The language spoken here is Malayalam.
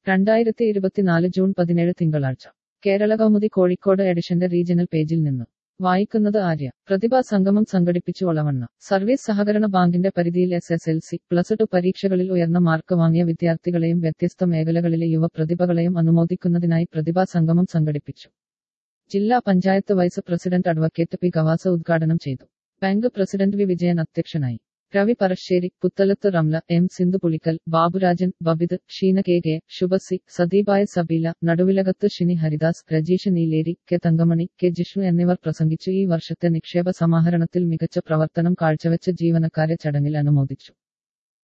രണ്ടായിരത്തി ഇരുപത്തിനാല് ജൂൺ പതിനേഴ് തിങ്കളാഴ്ച കേരള കൗമുദി കോഴിക്കോട് എഡിഷന്റെ റീജിയണൽ പേജിൽ നിന്ന് വായിക്കുന്നത് ആര്യ പ്രതിഭാ സംഗമം സംഘടിപ്പിച്ചു ഒളവണ്ണ സർവീസ് സഹകരണ ബാങ്കിന്റെ പരിധിയിൽ S S L C plus two പരീക്ഷകളിൽ ഉയർന്ന മാർക്ക് വാങ്ങിയ വിദ്യാർത്ഥികളെയും വ്യത്യസ്ത മേഖലകളിലെ യുവ പ്രതിഭകളെയും അനുമോദിക്കുന്നതിനായി പ്രതിഭാ സംഗമം സംഘടിപ്പിച്ചു ജില്ലാ panchayat vice president advocate P Gavasa ഉദ്ഘാടനം ചെയ്തു ബാങ്ക് പ്രസിഡന്റ് വി വിജയൻ അധ്യക്ഷനായി Ravi Parassery Puthalath Ramla M Sindhu Pulickal Baburajan Babith Sheena K K ശുഭസി സദീപായ സബീല നടുവിലകത്ത് ഷിനി ഹരിദാസ് രജീഷ് നീലേരി കെ തങ്കമണി കെ ജിഷ്ണു എന്നിവർ പ്രസംഗിച്ചു ഈ വർഷത്തെ നിക്ഷേപ സമാഹരണത്തിൽ മികച്ച പ്രവർത്തനം കാഴ്ചവെച്ച ജീവനക്കാരെ ചടങ്ങിൽ അനുമോദിച്ചു